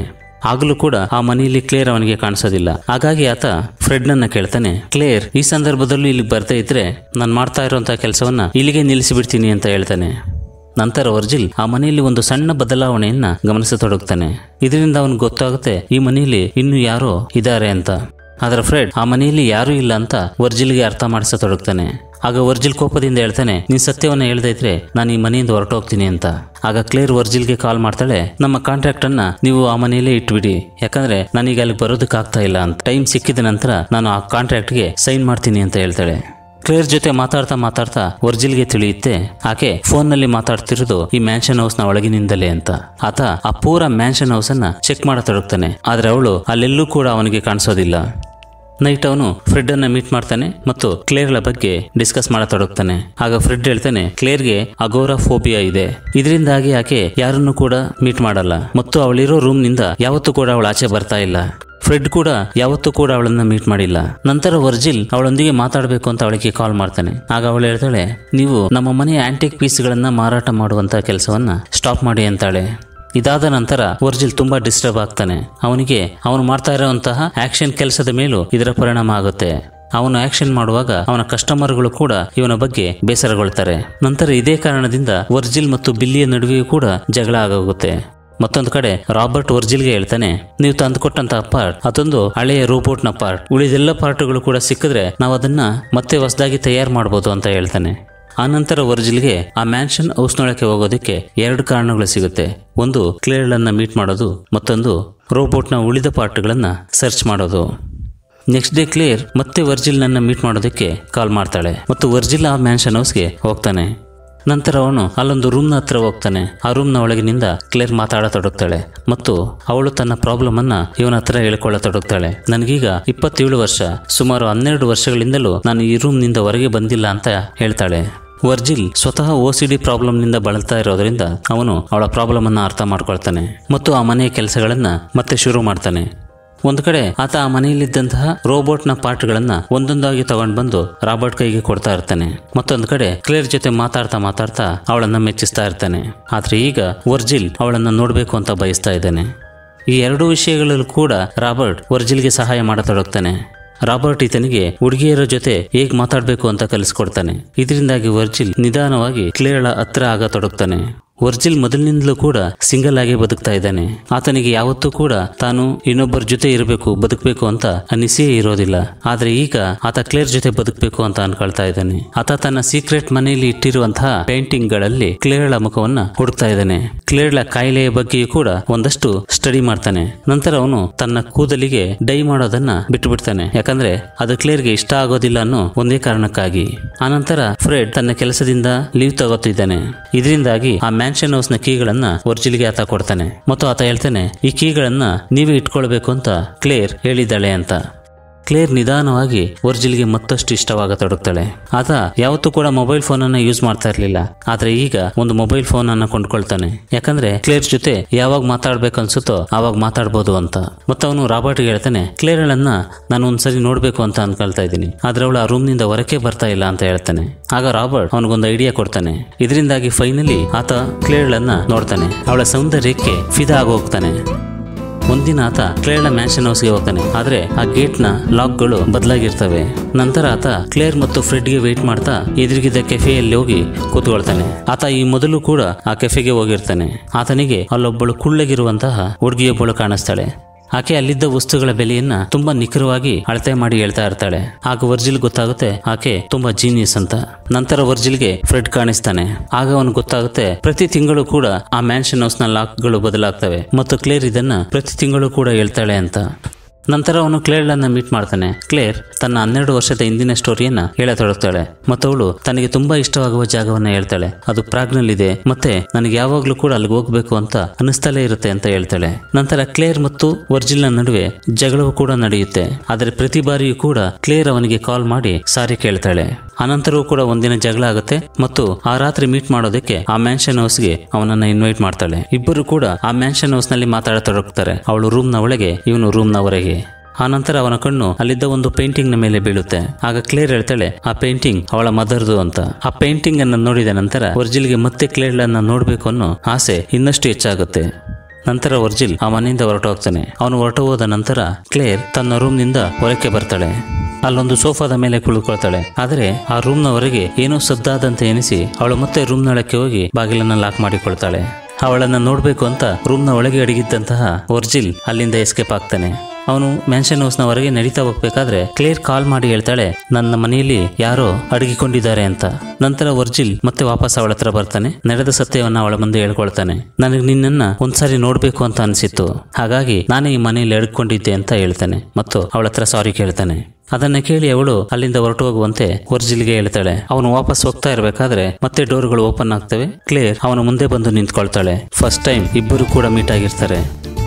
ಆಗಲೂ ಕೂಡ ಆ ಮನೆಯಲ್ಲಿ ಕ್ಲೇರ್ ಅವನಿಗೆ ಕಾಣಿಸೋದಿಲ್ಲ ಹಾಗಾಗಿ ಆತ ಫ್ರೆಡ್ ನನ್ನ ಕೇಳ್ತಾನೆ ಕ್ಲೇರ್ ಈ ಸಂದರ್ಭದಲ್ಲೂ ಇಲ್ಲಿಗೆ ಬರ್ತಾ ಇದ್ರೆ ನಾನು ಮಾಡ್ತಾ ಇರುವಂತಹ ಕೆಲಸವನ್ನ ಇಲ್ಲಿಗೆ ನಿಲ್ಲಿಸಿಬಿಡ್ತೀನಿ ಅಂತ ಹೇಳ್ತಾನೆ ನಂತರ ವರ್ಜಿಲ್ ಆ ಮನೆಯಲ್ಲಿ ಒಂದು ಸಣ್ಣ ಬದಲಾವಣೆಯನ್ನ ಗಮನಿಸತೊಡಗ್ತಾನೆ ಇದರಿಂದ ಅವನಿಗೆ ಗೊತ್ತಾಗುತ್ತೆ ಈ ಮನೆಯಲ್ಲಿ ಇನ್ನು ಯಾರೋ ಇದ್ದಾರೆ ಅಂತ ಅದರ ಫ್ರೆಡ್ ಆ ಮನೆಯಲ್ಲಿ ಯಾರೂ ಇಲ್ಲ ಅಂತ ವರ್ಜಿಲ್ಗೆ ಅರ್ಥ ಮಾಡಿಸತೊಡಗ್ತಾನೆ ಆಗ ವರ್ಜಿಲ್ ಕೋಪದಿಂದ ಹೇಳ್ತಾನೆ ನೀನ್ ಸತ್ಯವನ್ನ ಹೇಳ್ತಾ ಇದ್ರೆ ನಾನು ಈ ಮನೆಯಿಂದ ಹೊರಟೋಗ್ತೀನಿ ಅಂತ ಆಗ ಕ್ಲೇರ್ ವರ್ಜಿಲ್ಗೆ ಕಾಲ್ ಮಾಡ್ತಾಳೆ ನಮ್ಮ ಕಾಂಟ್ರಾಕ್ಟ್ ಅನ್ನ ನೀವು ಆ ಮನೆಯಲ್ಲೇ ಇಟ್ಬಿಡಿ ಯಾಕಂದ್ರೆ ನಾನೀಗ ಅಲ್ಲಿಗೆ ಬರೋದಕ್ಕೆ ಆಗ್ತಾ ಇಲ್ಲ ಅಂತ ಟೈಮ್ ಸಿಕ್ಕಿದ ನಂತರ ನಾನು ಆ ಕಾಂಟ್ರಾಕ್ಟ್ಗೆ ಸೈನ್ ಮಾಡ್ತೀನಿ ಅಂತ ಹೇಳ್ತಾಳೆ ಕ್ಲೇರ್ ಜೊತೆ ಮಾತಾಡ್ತಾ ಮಾತಾಡ್ತಾ ವರ್ಜಿಲ್ಗೆ ತಿಳಿಯುತ್ತೆ ಆಕೆ ಫೋನ್ನಲ್ಲಿ ಮಾತಾಡ್ತಿರೋದು ಈ ಮ್ಯಾನ್ಷನ್ ಹೌಸ್ ನ ಒಳಗಿನಿಂದಲೇ ಅಂತ ಆತ ಆ ಪೂರ ಮ್ಯಾನ್ಷನ್ ಹೌಸ್ ಅನ್ನ ಚೆಕ್ ಮಾಡತೊಡಗ್ತಾನೆ ಆದ್ರೆ ಅವಳು ಅಲ್ಲೆಲ್ಲೂ ಕೂಡ ಅವನಿಗೆ ಕಾಣಿಸೋದಿಲ್ಲ ನೈಟ್ ಅವನು ಫ್ರೆಡ್ ಅನ್ನ ಮೀಟ್ ಮಾಡ್ತಾನೆ ಮತ್ತು ಕ್ಲೇರ್ಗಳ ಬಗ್ಗೆ ಡಿಸ್ಕಸ್ ಮಾಡತೊಡಗ್ತಾನೆ ಆಗ ಫ್ರೆಡ್ ಹೇಳ್ತಾನೆ ಕ್ಲೇರ್ಗೆ ಅಗೋರಾಫೋಬಿಯಾ ಇದೆ ಇದರಿಂದಾಗಿ ಆಕೆ ಯಾರನ್ನು ಕೂಡ ಮೀಟ್ ಮಾಡಲ್ಲ ಮತ್ತು ಅವಳಿರೋ ರೂಮ್ ನಿಂದ ಯಾವತ್ತೂ ಕೂಡ ಅವಳು ಆಚೆ ಬರ್ತಾ ಇಲ್ಲ ಫ್ರೆಡ್ ಕೂಡ ಯಾವತ್ತೂ ಕೂಡ ಅವಳನ್ನ ಮೀಟ್ ಮಾಡಿಲ್ಲ ನಂತರ ವರ್ಜಿಲ್ ಅವಳೊಂದಿಗೆ ಮಾತಾಡಬೇಕು ಅಂತ ಅವಳಿಗೆ ಕಾಲ್ ಮಾಡ್ತಾನೆ ಆಗ ಅವಳು ಹೇಳ್ತಾಳೆ ನೀವು ನಮ್ಮ ಮನೆಯ ಆಂಟಿಕ್ ಪೀಸ್ಗಳನ್ನ ಮಾರಾಟ ಮಾಡುವಂತ ಕೆಲಸವನ್ನ ಸ್ಟಾಪ್ ಮಾಡಿ ಅಂತಾಳೆ ಇದಾದ ನಂತರ ವರ್ಜಿಲ್ ತುಂಬಾ ಡಿಸ್ಟರ್ಬ್ ಆಗ್ತಾನೆ ಅವನಿಗೆ ಅವನು ಮಾಡ್ತಾ ಇರುವಂತಹ ಆಕ್ಷನ್ ಕೆಲಸದ ಮೇಲೂ ಇದರ ಪರಿಣಾಮ ಆಗುತ್ತೆ ಅವನು ಆಕ್ಷನ್ ಮಾಡುವಾಗ ಅವನ ಕಸ್ಟಮರ್ಗಳು ಕೂಡ ಇವನ ಬಗ್ಗೆ ಬೇಸರಗೊಳ್ತಾರೆ ನಂತರ ಇದೇ ಕಾರಣದಿಂದ ವರ್ಜಿಲ್ ಮತ್ತು ಬಿಲ್ಲಿಯ ನಡುವೆಯೂ ಕೂಡ ಜಗಳ ಆಗೋಗುತ್ತೆ ಮತ್ತೊಂದು ಕಡೆ ರಾಬರ್ಟ್ ವರ್ಜಿಲ್ಗೆ ಹೇಳ್ತಾನೆ ನೀವು ತಂದುಕೊಟ್ಟಂತಹ ಪಾರ್ಟ್ ಅದೊಂದು ಹಳೆಯ ರೋಬೋಟ್ನ ಪಾರ್ಟ್ ಉಳಿದೆಲ್ಲ ಪಾರ್ಟ್ಗಳು ಕೂಡ ಸಿಕ್ಕಿದ್ರೆ ನಾವು ಅದನ್ನ ಮತ್ತೆ ಹೊಸದಾಗಿ ತಯಾರು ಮಾಡ್ಬೋದು ಅಂತ ಹೇಳ್ತಾನೆ ಆನಂತರ ವರ್ಜಿಲ್ಗೆ ಆ ಮ್ಯಾನ್ಷನ್ ಹೌಸ್ನೊಳಕ್ಕೆ ಹೋಗೋದಕ್ಕೆ ಎರಡು ಕಾರಣಗಳು ಸಿಗುತ್ತೆ ಒಂದು ಕ್ಲೇರ್ಗಳನ್ನ ಮೀಟ್ ಮಾಡೋದು ಮತ್ತೊಂದು ರೋಬೋಟ್ನ ಉಳಿದ ಪಾರ್ಟ್ಗಳನ್ನ ಸರ್ಚ್ ಮಾಡೋದು ನೆಕ್ಸ್ಟ್ ಡೇ ಕ್ಲಿಯರ್ ಮತ್ತೆ ವರ್ಜಿಲ್ನನ್ನ ಮೀಟ್ ಮಾಡೋದಕ್ಕೆ ಕಾಲ್ ಮಾಡ್ತಾಳೆ ಮತ್ತು ವರ್ಜಿಲ್ ಆ ಮ್ಯಾನ್ಷನ್ ಹೌಸ್ಗೆ ಹೋಗ್ತಾನೆ ನಂತರ ಅವನು ಅಲ್ಲೊಂದು ರೂಮ್ನ ಹತ್ರ ಹೋಗ್ತಾನೆ ಆ ರೂಮ್ನ ಒಳಗಿನಿಂದ ಕ್ಲೇರ್ ಮಾತಾಡತೊಡಗ್ತಾಳೆ ಮತ್ತು ಅವಳು ತನ್ನ ಪ್ರಾಬ್ಲಮ್ ಅನ್ನ ಇವನ ಹತ್ರ ಹೇಳ್ಕೊಳ್ಳತೊಡಗ್ತಾಳೆ ನನಗೀಗ ಇಪ್ಪತ್ತೇಳು ವರ್ಷ ಸುಮಾರು ಹನ್ನೆರಡು ವರ್ಷಗಳಿಂದಲೂ ನಾನು ಈ ರೂಮ್ನಿಂದ ಹೊರಗೆ ಬಂದಿಲ್ಲ ಅಂತ ಹೇಳ್ತಾಳೆ ವರ್ಜಿಲ್ ಸ್ವತಃ ಓ ಸಿ ಡಿ ಪ್ರಾಬ್ಲಮ್ನಿಂದ ಬಳಲ್ತಾ ಇರೋದ್ರಿಂದ ಅವನು ಅವಳ ಪ್ರಾಬ್ಲಮ್ ಅನ್ನ ಅರ್ಥ ಮಾಡ್ಕೊಳ್ತಾನೆ ಮತ್ತು ಆ ಮನೆಯ ಕೆಲಸಗಳನ್ನ ಮತ್ತೆ ಶುರು ಮಾಡ್ತಾನೆ ಒಂದು ಕಡೆ ಆತ ಆ ಮನೆಯಲ್ಲಿದ್ದಂತಹ ರೋಬೋಟ್ನ ಪಾರ್ಟ್ಗಳನ್ನ ಒಂದೊಂದಾಗಿ ತಗೊಂಡು ಬಂದು ರಾಬರ್ಟ್ ಕೈಗೆ ಕೊಡ್ತಾ ಇರ್ತಾನೆ ಮತ್ತೊಂದು ಕಡೆ ಕ್ಲೇರ್ ಜೊತೆ ಮಾತಾಡ್ತಾ ಮಾತಾಡ್ತಾ ಅವಳನ್ನ ಮೆಚ್ಚಿಸ್ತಾ ಇರ್ತಾನೆ ಆದ್ರೆ ಈಗ ವರ್ಜಿಲ್ ಅವಳನ್ನ ನೋಡ್ಬೇಕು ಅಂತ ಬಯಸ್ತಾ ಇದ್ದಾನೆ ಈ ಎರಡೂ ವಿಷಯಗಳಲ್ಲೂ ಕೂಡ ರಾಬರ್ಟ್ ವರ್ಜಿಲ್ಗೆ ಸಹಾಯ ಮಾಡತೊಡಗ್ತಾನೆ ರಾಬರ್ಟ್ ಈತನಿಗೆ ಹುಡುಗಿಯರ ಜೊತೆ ಹೇಗ್ ಮಾತಾಡ್ಬೇಕು ಅಂತ ಕಲಿಸ್ಕೊಡ್ತಾನೆ ಇದರಿಂದಾಗಿ ವರ್ಜಿಲ್ ನಿಧಾನವಾಗಿ ಕ್ಲೇರ್ಳ ಹತ್ರ ಆಗತೊಡಗ್ತಾನೆ ವರ್ಜಿಲ್ ಮೊದಲಿನಿಂದಲೂ ಕೂಡ ಸಿಂಗಲ್ ಆಗಿ ಬದುಕ್ತಾ ಇದ್ದಾನೆ ಆತನಿಗೆ ಯಾವತ್ತೂ ಕೂಡ ತಾನು ಇನ್ನೊಬ್ಬರ ಜೊತೆ ಇರಬೇಕು ಬದುಕಬೇಕು ಅಂತ ಅನಿಸೇ ಇರೋದಿಲ್ಲ ಆದ್ರೆ ಈಗ ಆತ ಕ್ಲೇರ್ ಜೊತೆ ಬದುಕಬೇಕು ಅಂತ ಅನ್ಕೊಳ್ತಾ ಇದ್ದಾನೆ ಆತ ತನ್ನ ಸೀಕ್ರೆಟ್ ಮನೆಯಲ್ಲಿ ಇಟ್ಟಿರುವಂತಹ ಪೇಂಟಿಂಗ್ ಗಳಲ್ಲಿ ಕ್ಲೇರ್ಳ ಮುಖವನ್ನ ಹುಡುಕ್ತಾ ಇದ್ದಾನೆ ಕ್ಲೇರ್ಳ ಕಾಯಿಲೆಯ ಬಗ್ಗೆಯೂ ಕೂಡ ಒಂದಷ್ಟು ಸ್ಟಡಿ ಮಾಡ್ತಾನೆ ನಂತರ ಅವನು ತನ್ನ ಕೂದಲಿಗೆ ಡೈ ಮಾಡೋದನ್ನ ಬಿಟ್ಟು ಬಿಡ್ತಾನೆ ಯಾಕಂದ್ರೆ ಅದು ಕ್ಲೇರ್ಗೆ ಇಷ್ಟ ಆಗೋದಿಲ್ಲ ಅನ್ನೋ ಒಂದೇ ಕಾರಣಕ್ಕಾಗಿ ಆನಂತರ ಫ್ರೆಡ್ ತನ್ನ ಕೆಲಸದಿಂದ ಲೀವ್ ತಗೋತಿದ್ದಾನೆ ಇದರಿಂದಾಗಿ ಆ ಮ್ಯಾನ್ಷನ್ ಹೌಸ್ ನ ಕೀಗಳನ್ನ ವರ್ಜಿಲ್ಗೆ ಆತ ಕೊಡ್ತಾನೆ ಮತ್ತು ಆತ ಹೇಳ್ತಾನೆ ಈ ಕೀಗಳನ್ನ ನೀವೇ ಇಟ್ಕೊಳ್ಬೇಕು ಅಂತ ಕ್ಲೇರ್ ಹೇಳಿದ್ದಾಳೆ ಅಂತ ಕ್ಲೇರ್ ನಿಧಾನವಾಗಿ ವರ್ಜಿಲ್ಗೆ ಮತ್ತಷ್ಟು ಇಷ್ಟವಾಗತೊಡಗ್ತಾಳೆ ಆತ ಯಾವತ್ತೂ ಕೂಡ ಮೊಬೈಲ್ ಫೋನ್ ಅನ್ನ ಯೂಸ್ ಮಾಡ್ತಾ ಇರಲಿಲ್ಲ ಆದ್ರೆ ಈಗ ಒಂದು ಮೊಬೈಲ್ ಫೋನ್ ಅನ್ನ ಕೊಂಡ್ಕೊಳ್ತಾನೆ ಯಾಕಂದ್ರೆ ಕ್ಲೇರ್ ಜೊತೆ ಯಾವಾಗ ಮಾತಾಡ್ಬೇಕು ಅನ್ಸುತ್ತೋ ಆವಾಗ ಮಾತಾಡ್ಬೋದು ಅಂತ ಮತ್ತೆ ಅವನು ರಾಬರ್ಟ್ಗೆ ಹೇಳ್ತಾನೆ ಕ್ಲೇರ್ಗಳನ್ನ ನಾನು ಒಂದ್ಸರಿ ನೋಡ್ಬೇಕು ಅಂತ ಅನ್ಕೊಳ್ತಾ ಇದ್ದೀನಿ ಆದ್ರೆ ಅವಳು ಆ ರೂಮ್ ನಿಂದ ಹೊರಕ್ಕೆ ಬರ್ತಾ ಇಲ್ಲ ಅಂತ ಹೇಳ್ತಾನೆ ಆಗ ರಾಬರ್ಟ್ ಅವನಿಗೊಂದು ಐಡಿಯಾ ಕೊಡ್ತಾನೆ ಇದರಿಂದಾಗಿ ಫೈನಲಿ ಆತ ಕ್ಲೇರ್ಗಳನ್ನ ನೋಡ್ತಾನೆ ಅವಳ ಸೌಂದರ್ಯಕ್ಕೆ ಫಿದಾ ಆಗೋಗ್ತಾನೆ ಒಂದಿನ ಆತ ಕ್ಲೇರ್ನ ಮ್ಯಾನ್ಷನ್ ಹೌಸ್ಗೆ ಹೋಗ್ತಾನೆ ಆದ್ರೆ ಆ ಗೇಟ್ ನ ಲಾಕ್ಗಳು ಬದಲಾಗಿರ್ತವೆ ನಂತರ ಆತ ಕ್ಲೇರ್ ಮತ್ತು ಫ್ರೆಡ್ಗೆ ವೇಟ್ ಮಾಡ್ತಾ ಎದುರಿಗಿದ್ದ ಕೆಫೆಯಲ್ಲಿ ಹೋಗಿ ಕೂತ್ಕೊಳ್ತಾನೆ ಆತ ಈ ಮೊದಲು ಕೂಡ ಆ ಕೆಫೆಗೆ ಹೋಗಿರ್ತಾನೆ ಆತನಿಗೆ ಅಲ್ಲೊಬ್ಬಳು ಕುಳ್ಳಗಿರುವಂತಹ ಹುಡುಗಿಯೊಬ್ಬಳು ಕಾಣಿಸ್ತಾಳೆ ಆಕೆ ಅಲ್ಲಿದ್ದ ವಸ್ತುಗಳ ಬೆಲೆಯನ್ನ ತುಂಬಾ ನಿಖರವಾಗಿ ಅಳತೆ ಮಾಡಿ ಹೇಳ್ತಾ ಇರ್ತಾಳೆ ಆಗ ವರ್ಜಿಲ್ ಗೊತ್ತಾಗುತ್ತೆ ಆಕೆ ತುಂಬಾ ಜೀನಿಯಸ್ ಅಂತ ನಂತರ ವರ್ಜಿಲ್ಗೆ ಫ್ರೆಡ್ ಕಾಣಿಸ್ತಾನೆ ಆಗ ಅವನು ಗೊತ್ತಾಗುತ್ತೆ ಪ್ರತಿ ತಿಂಗಳು ಕೂಡ ಆ ಮ್ಯಾನ್ಷನ್ ಹೌಸ್ ನ ಲಾಕ್ಗಳು ಬದಲಾಗ್ತವೆ ಮತ್ತು ಕ್ಲೇರ್ ಇದನ್ನ ಪ್ರತಿ ತಿಂಗಳು ಕೂಡ ಹೇಳ್ತಾಳೆ ಅಂತ ನಂತರ ಅವನು ಕ್ಲೇರ್ಳನ್ನ ಮೀಟ್ ಮಾಡ್ತಾನೆ ಕ್ಲೇರ್ ತನ್ನ ಹನ್ನೆರಡು ವರ್ಷದ ಹಿಂದಿನ ಸ್ಟೋರಿಯನ್ನ ಹೇಳತೊಡಗ್ತಾಳೆ ಮತ್ತು ಅವಳು ತನಗೆ ತುಂಬಾ ಇಷ್ಟವಾಗುವ ಜಾಗವನ್ನ ಹೇಳ್ತಾಳೆ ಅದು ಪ್ರಾಗ್ನಲ್ಲಿದೆ ಮತ್ತೆ ನನಗೆ ಯಾವಾಗ್ಲೂ ಕೂಡ ಅಲ್ಲಿಗೆ ಹೋಗ್ಬೇಕು ಅಂತ ಅನಿಸ್ತಲೇ ಇರುತ್ತೆ ಅಂತ ಹೇಳ್ತಾಳೆ ನಂತರ ಕ್ಲೇರ್ ಮತ್ತು ವರ್ಜಿಲ್ನ ನಡುವೆ ಜಗಳವು ಕೂಡ ನಡೆಯುತ್ತೆ ಆದರೆ ಪ್ರತಿ ಬಾರಿಯೂ ಕೂಡ ಕ್ಲೇರ್ ಅವನಿಗೆ ಕಾಲ್ ಮಾಡಿ ಸಾರಿ ಕೇಳ್ತಾಳೆ ಅನಂತರವೂ ಕೂಡ ಒಂದಿನ ಜಗಳ ಆಗುತ್ತೆ ಮತ್ತು ಆ ರಾತ್ರಿ ಮೀಟ್ ಮಾಡೋದಕ್ಕೆ ಆ ಮ್ಯಾನ್ಷನ್ ಹೌಸ್ಗೆ ಅವನನ್ನ ಇನ್ವೈಟ್ ಮಾಡ್ತಾಳೆ ಇಬ್ಬರು ಕೂಡ ಆ ಮ್ಯಾನ್ಷನ್ ಹೌಸ್ ನಲ್ಲಿ ಮಾತಾಡತೊಡಗ್ತಾರೆ ಅವಳು ರೂಮ್ ನ ಒಳಗೆ ಇವನು ರೂಮ್ ನ ಹೊರಗೆ ಆನಂತರ ಅವನ ಕಣ್ಣು ಅಲ್ಲಿದ್ದ ಒಂದು ಪೇಂಟಿಂಗ್ ನ ಮೇಲೆ ಬೀಳುತ್ತೆ ಆಗ ಕ್ಲೇರ್ ಹೇಳ್ತಾಳೆ ಆ ಪೇಂಟಿಂಗ್ ಅವಳ ಮದರ್ದು ಅಂತ ಆ ಪೇಂಟಿಂಗ್ ಅನ್ನು ನೋಡಿದ ನಂತರ ವರ್ಜಿಲ್ಗೆ ಮತ್ತೆ ಕ್ಲೇರ್ಳನ್ನ ನೋಡ್ಬೇಕು ಅನ್ನೋ ಆಸೆ ಇನ್ನಷ್ಟು ಹೆಚ್ಚಾಗುತ್ತೆ ನಂತರ ವರ್ಜಿಲ್ ಆ ಮನೆಯಿಂದ ಹೊರಟು ಹೋಗ್ತಾನೆ ಅವನು ಹೊರಟು ಹೋದ ನಂತರ ಕ್ಲೇರ್ ತನ್ನ ರೂಮ್ನಿಂದ ಹೊರಕ್ಕೆ ಬರ್ತಾಳೆ ಅಲ್ಲೊಂದು ಸೋಫಾದ ಮೇಲೆ ಕುಳಿತುಕೊಳ್ತಾಳೆ ಆದರೆ ಆ ರೂಮ್ನ ಹೊರಗೆ ಏನೋ ಸದ್ದಾದಂತೆ ಎನಿಸಿ ಅವಳು ಮತ್ತೆ ರೂಮ್ನೊಳಕ್ಕೆ ಹೋಗಿ ಬಾಗಿಲನ್ನ ಲಾಕ್ ಮಾಡಿಕೊಳ್ತಾಳೆ ಅವಳನ್ನ ನೋಡ್ಬೇಕು ಅಂತ ರೂಮ್ನ ಒಳಗೆ ಅಡಗಿದ್ದಂತಹ ವರ್ಜಿಲ್ ಅಲ್ಲಿಂದ ಎಸ್ಕೇಪ್ ಆಗ್ತಾನೆ ಅವನು ಮ್ಯಾನ್ಷನ್ ಹೌಸ್ನ ಹೊರಗೆ ನಡೀತಾ ಹೋಗ್ಬೇಕಾದ್ರೆ ಕ್ಲೇರ್ ಕಾಲ್ ಮಾಡಿ ಹೇಳ್ತಾಳೆ ನನ್ನ ಮನೆಯಲ್ಲಿ ಯಾರೋ ಅಡಗಿಕೊಂಡಿದ್ದಾರೆ ಅಂತ ನಂತರ ವರ್ಜಿಲ್ ಮತ್ತೆ ವಾಪಸ್ ಅವಳ ಹತ್ರ ಬರ್ತಾನೆ ನಡೆದ ಸತ್ಯವನ್ನ ಅವಳ ಮುಂದೆ ಹೇಳ್ಕೊಳ್ತಾನೆ ನನಗೆ ನಿನ್ನನ್ನ ಒಂದ್ಸಾರಿ ನೋಡ್ಬೇಕು ಅಂತ ಅನ್ಸಿತ್ತು ಹಾಗಾಗಿ ನಾನೇ ಈ ಮನೆಯಲ್ಲಿ ಅಡಗಿಕೊಂಡಿದ್ದೆ ಅಂತ ಹೇಳ್ತಾನೆ ಮತ್ತು ಅವಳ ಹತ್ರ ಸಾರಿ ಕೇಳ್ತಾನೆ ಅದನ್ನ ಕೇಳಿ ಅವಳು ಅಲ್ಲಿಂದ ಹೊರಟು ಹೋಗುವಂತೆ ವರ್ಜಿಲ್ಗೆ ಹೇಳ್ತಾಳೆ ಅವನು ವಾಪಸ್ ಹೋಗ್ತಾ ಇರಬೇಕಾದ್ರೆ ಮತ್ತೆ ಡೋರ್ಗಳು ಓಪನ್ ಆಗ್ತವೆ ಕ್ಲೇರ್ ಅವನ ಮುಂದೆ ಬಂದು ನಿಂತ್ಕೊಳ್ತಾಳೆ ಫಸ್ಟ್ ಟೈಮ್ ಇಬ್ಬರು ಕೂಡ ಮೀಟ್ ಆಗಿರ್ತಾರೆ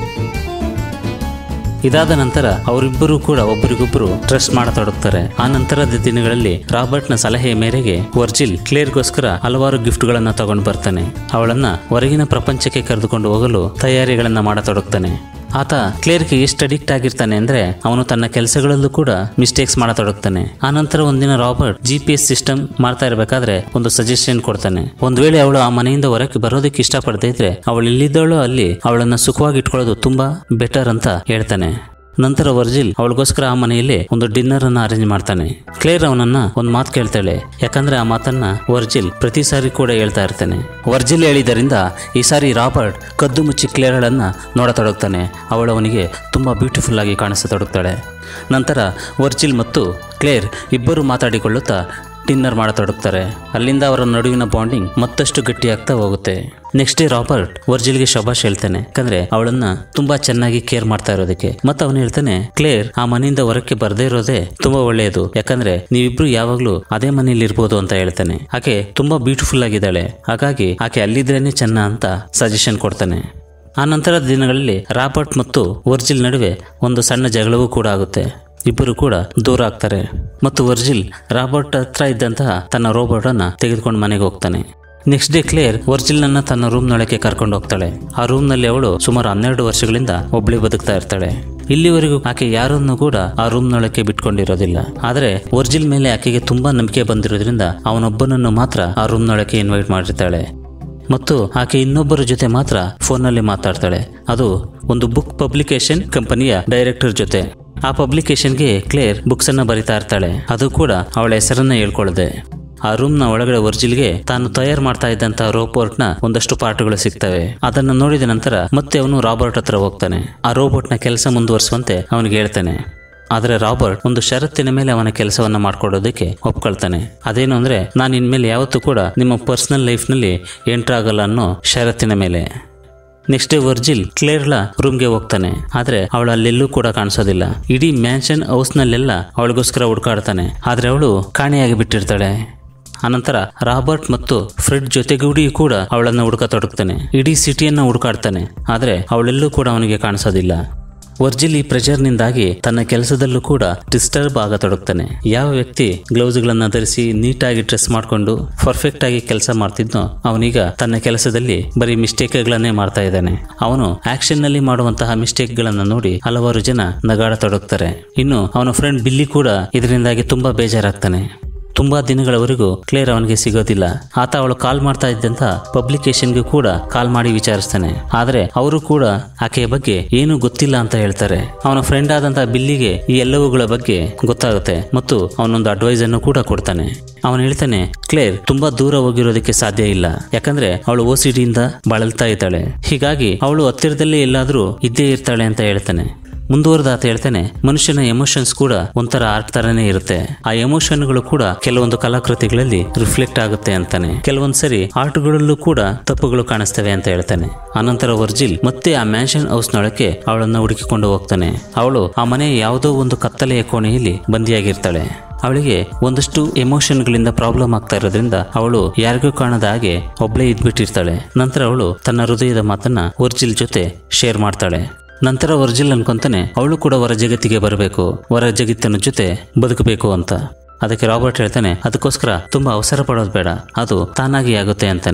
ಇದಾದ ನಂತರ ಅವರಿಬ್ಬರು ಕೂಡ ಒಬ್ಬರಿಗೊಬ್ಬರು ಟ್ರಸ್ಟ್ ಮಾಡತೊಡಗ್ತಾರೆ ಆ ನಂತರದ ದಿನಗಳಲ್ಲಿ ರಾಬರ್ಟ್ನ ಸಲಹೆಯ ಮೇರೆಗೆ ವರ್ಜಿಲ್ ಕ್ಲೇರ್ಗೋಸ್ಕರ ಹಲವಾರು ಗಿಫ್ಟ್ಗಳನ್ನ ತಗೊಂಡು ಬರ್ತಾನೆ ಅವಳನ್ನ ಹೊರಗಿನ ಪ್ರಪಂಚಕ್ಕೆ ಕರೆದುಕೊಂಡು ಹೋಗಲು ತಯಾರಿಗಳನ್ನ ಮಾಡತೊಡಗ್ತಾನೆ ಆತ ಕ್ಲೇರ್ಗೆ ಎಷ್ಟು ಅಡಿಕ್ಟ್ ಆಗಿರ್ತಾನೆ ಅಂದ್ರೆ ಅವನು ತನ್ನ ಕೆಲಸಗಳಲ್ಲೂ ಕೂಡ ಮಿಸ್ಟೇಕ್ಸ್ ಮಾಡತೊಡಗ್ತಾನೆ ಆನಂತರ ಒಂದಿನ Robert G P S system ಮಾಡ್ತಾ ಇರಬೇಕಾದ್ರೆ ಒಂದು ಸಜೆಷನ್ ಕೊಡ್ತಾನೆ ಒಂದ್ ವೇಳೆ ಅವಳು ಆ ಮನೆಯಿಂದ ಹೊರಕ್ಕೆ ಬರೋದಕ್ಕೆ ಇಷ್ಟಪಡದೇ ಇದ್ರೆ ಅವಳು ಎಲ್ಲಿದ್ದವಳು ಅಲ್ಲಿ ಅವಳನ್ನ ಸುಖವಾಗಿ ಇಟ್ಕೊಳ್ಳೋದು ತುಂಬಾ ಬೆಟರ್ ಅಂತ ಹೇಳ್ತಾನೆ ನಂತರ ವರ್ಜಿಲ್ ಅವಳಿಗೋಸ್ಕರ ಆ ಮನೆಯಲ್ಲಿ ಒಂದು ಡಿನ್ನರ್ ಅನ್ನ ಅರೇಂಜ್ ಮಾಡ್ತಾನೆ ಕ್ಲೇರ್ ಅವನನ್ನ ಒಂದು ಮಾತು ಕೇಳ್ತಾಳೆ ಯಾಕಂದ್ರೆ ಆ ಮಾತನ್ನ ವರ್ಜಿಲ್ ಪ್ರತಿ ಸಾರಿ ಕೂಡ ಹೇಳ್ತಾ ಇರ್ತಾನೆ ವರ್ಜಿಲ್ ಹೇಳಿದ್ದರಿಂದ ಈ ಸಾರಿ ರಾಬರ್ಟ್ ಕದ್ದು ಮುಚ್ಚಿ ಕ್ಲೇರ್ಗಳನ್ನ ನೋಡತೊಡಗ್ತಾನೆ ಅವಳು ಅವನಿಗೆ ತುಂಬಾ ಬ್ಯೂಟಿಫುಲ್ ಆಗಿ ಕಾಣಿಸತೊಡಗ್ತಾಳೆ ನಂತರ ವರ್ಜಿಲ್ ಮತ್ತು ಕ್ಲೇರ್ ಇಬ್ಬರು ಮಾತಾಡಿಕೊಳ್ಳುತ್ತಾ ಡಿನ್ನರ್ ಮಾಡತೊಡಗ್ತಾರೆ ಅಲ್ಲಿಂದ ಅವರ ನಡುವಿನ ಬಾಂಡಿಂಗ್ ಮತ್ತಷ್ಟು ಗಟ್ಟಿಯಾಗ್ತಾ ಹೋಗುತ್ತೆ ನೆಕ್ಸ್ಟ್ ಡೇ ರಾಬರ್ಟ್ ವರ್ಜಿಲ್ಗೆ ಶಬಾಷ್ ಹೇಳ್ತಾನೆ ಯಾಕಂದ್ರೆ ಅವಳನ್ನ ತುಂಬಾ ಚೆನ್ನಾಗಿ ಕೇರ್ ಮಾಡ್ತಾ ಇರೋದಕ್ಕೆ ಮತ್ತೆ ಅವನು ಹೇಳ್ತಾನೆ ಕ್ಲೇರ್ ಆ ಮನೆಯಿಂದ ಹೊರಕ್ಕೆ ಬರ್ದೇ ಇರೋದೇ ತುಂಬಾ ಒಳ್ಳೆಯದು ಯಾಕಂದ್ರೆ ನೀವಿಬ್ರು ಯಾವಾಗ್ಲೂ ಅದೇ ಮನೆಯಲ್ಲಿ ಇರ್ಬೋದು ಅಂತ ಹೇಳ್ತಾನೆ ಆಕೆ ತುಂಬಾ ಬ್ಯೂಟಿಫುಲ್ ಆಗಿದ್ದಾಳೆ ಹಾಗಾಗಿ ಆಕೆ ಅಲ್ಲಿದ್ರೇನೆ ಚೆನ್ನ ಅಂತ ಸಜೆಷನ್ ಕೊಡ್ತಾನೆ ಆ ನಂತರದ ದಿನಗಳಲ್ಲಿ ರಾಬರ್ಟ್ ಮತ್ತು ವರ್ಜಿಲ್ ನಡುವೆ ಒಂದು ಸಣ್ಣ ಜಗಳವೂ ಕೂಡ ಆಗುತ್ತೆ ಇಬ್ಬರು ಕೂಡ ದೂರ ಆಗ್ತಾರೆ ಮತ್ತು ವರ್ಜಿಲ್ ರಾಬರ್ಟ್ ಹತ್ರ ಇದ್ದಂತಹ ತನ್ನ ರೋಬೋಟ್ ಅನ್ನ ತೆಗೆದುಕೊಂಡು ಮನೆಗೆ ಹೋಗ್ತಾನೆ ನೆಕ್ಸ್ಟ್ ಡೇ ಕ್ಲೇರ್ ವರ್ಜಿಲ್ನನ್ನ ತನ್ನ ರೂಮ್ನೊಳಗೆ ಕರ್ಕೊಂಡು ಹೋಗ್ತಾಳೆ ಆ ರೂಮ್ನಲ್ಲಿ ಅವಳು ಸುಮಾರು ಹನ್ನೆರಡು ವರ್ಷಗಳಿಂದ ಒಬ್ಳೆ ಬದುಕ್ತಾ ಇರ್ತಾಳೆ ಇಲ್ಲಿವರೆಗೂ ಆಕೆ ಯಾರನ್ನು ಕೂಡ ಆ ರೂಮ್ನೊಳಕ್ಕೆ ಬಿಟ್ಕೊಂಡಿರೋದಿಲ್ಲ ಆದರೆ ವರ್ಜಿಲ್ ಮೇಲೆ ಆಕೆಗೆ ತುಂಬಾ ನಂಬಿಕೆ ಬಂದಿರೋದ್ರಿಂದ ಅವನೊಬ್ಬನನ್ನು ಮಾತ್ರ ಆ ರೂಮ್ನೊಳಕ್ಕೆ ಇನ್ವೈಟ್ ಮಾಡಿರ್ತಾಳೆ ಮತ್ತು ಆಕೆ ಇನ್ನೊಬ್ಬರ ಜೊತೆ ಮಾತ್ರ ಫೋನ್ನಲ್ಲಿ ಮಾತಾಡ್ತಾಳೆ ಅದು ಒಂದು ಬುಕ್ ಪಬ್ಲಿಕೇಶನ್ ಕಂಪನಿಯ ಡೈರೆಕ್ಟರ್ ಜೊತೆ ಆ ಪಬ್ಲಿಕೇಶನ್ಗೆ ಕ್ಲೇರ್ ಬುಕ್ಸ್ ಅನ್ನ ಬರಿತಾ ಇರ್ತಾಳೆ ಅದು ಕೂಡ ಅವಳ ಹೆಸರನ್ನ ಹೇಳ್ಕೊಳ್ಳದೆ ಆ ರೂಮ್ನ ಒಳಗಡೆ ವರ್ಜಿಲ್ಗೆ ತಾನು ತಯಾರು ಮಾಡ್ತಾ ಇದ್ದಂತ ರೋಬೋಟ್ನ ಒಂದಷ್ಟು ಪಾರ್ಟ್ಗಳು ಸಿಗ್ತವೆ ಅದನ್ನ ನೋಡಿದ ನಂತರ ಮತ್ತೆ ಅವನು ರಾಬರ್ಟ್ ಹತ್ರ ಹೋಗ್ತಾನೆ ಆ ರೋಬೋಟ್ನ ಕೆಲಸ ಮುಂದುವರಿಸುವಂತೆ ಅವನಿಗೆ ಹೇಳ್ತಾನೆ ಆದರೆ ರಾಬರ್ಟ್ ಒಂದು ಷರತ್ತಿನ ಮೇಲೆ ಅವನ ಕೆಲಸವನ್ನ ಮಾಡ್ಕೊಡೋದಕ್ಕೆ ಒಪ್ಕೊಳ್ತಾನೆ ಅದೇನು ಅಂದ್ರೆ ನಾನು ಇನ್ಮೇಲೆ ಯಾವತ್ತೂ ಕೂಡ ನಿಮ್ಮ ಪರ್ಸನಲ್ ಲೈಫ್ನಲ್ಲಿ ಎಂಟ್ರ್ ಆಗಲ್ಲ ಅನ್ನೋ ಷರತ್ತಿನ ಮೇಲೆ ನೆಕ್ಸ್ಟ್ ಡೇ ವರ್ಜಿಲ್ ಕ್ಲೇರ್ಲ ರೂಮ್ಗೆ ಹೋಗ್ತಾನೆ ಆದ್ರೆ ಅವಳು ಅಲ್ಲೆಲ್ಲೂ ಕೂಡ ಕಾಣಿಸೋದಿಲ್ಲ ಇಡೀ ಮ್ಯಾನ್ಷನ್ ಹೌಸ್ನಲ್ಲೆಲ್ಲ ಅವಳಿಗೋಸ್ಕರ ಹುಡುಕಾಡ್ತಾನೆ ಆದ್ರೆ ಅವಳು ಕಾಣೆಯಾಗಿ ಬಿಟ್ಟಿರ್ತಾಳೆ ಅನಂತರ ರಾಬರ್ಟ್ ಮತ್ತು ಫ್ರೆಡ್ ಜೊತೆಗೂಡಿಯೂ ಕೂಡ ಅವಳನ್ನು ಹುಡುಕತೊಡಗ್ತಾನೆ ಇಡೀ ಸಿಟಿಯನ್ನ ಹುಡುಕಾಡ್ತಾನೆ ಆದ್ರೆ ಅವಳೆಲ್ಲೂ ಕೂಡ ಅವನಿಗೆ ಕಾಣಿಸೋದಿಲ್ಲ ವರ್ಜಿಲ್ ಈ ಪ್ರೆಷರ್ನಿಂದಾಗಿ ತನ್ನ ಕೆಲಸದಲ್ಲೂ ಕೂಡ ಡಿಸ್ಟರ್ಬ್ ಆಗತೊಡಗ್ತಾನೆ ಯಾವ ವ್ಯಕ್ತಿ ಗ್ಲೌಸ್ಗಳನ್ನ ಧರಿಸಿ ನೀಟಾಗಿ ಡ್ರೆಸ್ ಮಾಡಿಕೊಂಡು ಪರ್ಫೆಕ್ಟ್ ಆಗಿ ಕೆಲಸ ಮಾಡ್ತಿದ್ನೋ ಅವನೀಗ ತನ್ನ ಕೆಲಸದಲ್ಲಿ ಬರೀ ಮಿಸ್ಟೇಕ್ಗಳನ್ನೇ ಮಾಡ್ತಾ ಇದ್ದಾನೆ ಅವನು ಆಕ್ಷನ್ ನಲ್ಲಿ ಮಾಡುವಂತಹ ಮಿಸ್ಟೇಕ್ಗಳನ್ನ ನೋಡಿ ಹಲವಾರು ಜನ ನಗಾಡತೊಡಗ್ತಾರೆ ಇನ್ನು ಅವನ ಫ್ರೆಂಡ್ ಬಿಲ್ಲಿ ಕೂಡ ಇದರಿಂದಾಗಿ ತುಂಬಾ ಬೇಜಾರಾಗ್ತಾನೆ ತುಂಬಾ ದಿನಗಳವರೆಗೂ ಕ್ಲೇರ್ ಅವನಿಗೆ ಸಿಗೋದಿಲ್ಲ ಆತ ಅವಳು ಕಾಲ್ ಮಾಡ್ತಾ ಇದ್ದಂತ ಪಬ್ಲಿಕೇಶನ್ಗೂ ಕೂಡ ಕಾಲ್ ಮಾಡಿ ವಿಚಾರಿಸ್ತಾನೆ ಆದ್ರೆ ಅವರು ಕೂಡ ಆಕೆಯ ಬಗ್ಗೆ ಏನು ಗೊತ್ತಿಲ್ಲ ಅಂತ ಹೇಳ್ತಾರೆ ಅವನ ಫ್ರೆಂಡ್ ಆದಂತ ಬಿಲ್ಲಿಗೆ ಈ ಎಲ್ಲವುಗಳ ಬಗ್ಗೆ ಗೊತ್ತಾಗುತ್ತೆ ಮತ್ತು ಅವನೊಂದು ಅಡ್ವೈಸ್ ಅನ್ನು ಕೂಡ ಕೊಡ್ತಾನೆ ಅವನು ಹೇಳ್ತಾನೆ ಕ್ಲೇರ್ ತುಂಬಾ ದೂರ ಹೋಗಿರೋದಕ್ಕೆ ಸಾಧ್ಯ ಇಲ್ಲ ಯಾಕಂದ್ರೆ ಅವಳು ಓ ಡಿಯಿಂದ ಬಳಲ್ತಾ ಇದ್ದಾಳೆ ಹೀಗಾಗಿ ಅವಳು ಹತ್ತಿರದಲ್ಲೇ ಎಲ್ಲಾದ್ರೂ ಇದ್ದೇ ಇರ್ತಾಳೆ ಅಂತ ಹೇಳ್ತಾನೆ ಮುಂದುವರೆದ ಆತ ಹೇಳ್ತಾನೆ ಮನುಷ್ಯನ ಎಮೋಷನ್ಸ್ ಕೂಡ ಒಂಥರ ಆರ್ಟ್ ತರನೇ ಇರುತ್ತೆ ಆ ಎಮೋಷನ್ಗಳು ಕೂಡ ಕೆಲವೊಂದು ಕಲಾಕೃತಿಗಳಲ್ಲಿ ರಿಫ್ಲೆಕ್ಟ್ ಆಗುತ್ತೆ ಅಂತಾನೆ ಕೆಲವೊಂದ್ಸರಿ ಆರ್ಟ್ಗಳಲ್ಲೂ ಕೂಡ ತಪ್ಪುಗಳು ಕಾಣಿಸ್ತವೆ ಅಂತ ಹೇಳ್ತಾನೆ ಆನಂತರ ವರ್ಜಿಲ್ ಮತ್ತೆ ಆ ಮ್ಯಾನ್ಷನ್ ಹೌಸ್ನೊಳಕ್ಕೆ ಅವಳನ್ನ ಹುಡುಕಿಕೊಂಡು ಹೋಗ್ತಾನೆ ಅವಳು ಆ ಮನೆಯ ಯಾವುದೋ ಒಂದು ಕತ್ತಲೆಯ ಕೋಣೆಯಲ್ಲಿ ಬಂದಿಯಾಗಿರ್ತಾಳೆ ಅವಳಿಗೆ ಒಂದಷ್ಟು ಎಮೋಷನ್ಗಳಿಂದ ಪ್ರಾಬ್ಲಮ್ ಆಗ್ತಾ ಇರೋದ್ರಿಂದ ಅವಳು ಯಾರಿಗೂ ಕಾಣದ ಹಾಗೆ ಒಬ್ಳೇ ಇದ್ಬಿಟ್ಟಿರ್ತಾಳೆ ನಂತರ ಅವಳು ತನ್ನ ಹೃದಯದ ಮಾತನ್ನ ವರ್ಜಿಲ್ ಜೊತೆ ಶೇರ್ ಮಾಡ್ತಾಳೆ ನಂತರ ವರ್ಜಿಲ್ ಅನ್ಕೊಂತಾನೆ ಅವಳು ಕೂಡ ಹೊರ ಜಗತ್ತಿಗೆ ಬರಬೇಕು ಹೊರ ಜಗತ್ತಿನ ಜೊತೆ ಬದುಕಬೇಕು ಅಂತ ಅದಕ್ಕೆ ರಾಬರ್ಟ್ ಹೇಳ್ತಾನೆ ಅದಕ್ಕೋಸ್ಕರ ತುಂಬಾ ಅವಸರ ಪಡೋದು ಬೇಡ ಅದು ತಾನಾಗಿ ಆಗುತ್ತೆ ಅಂತಾನೆ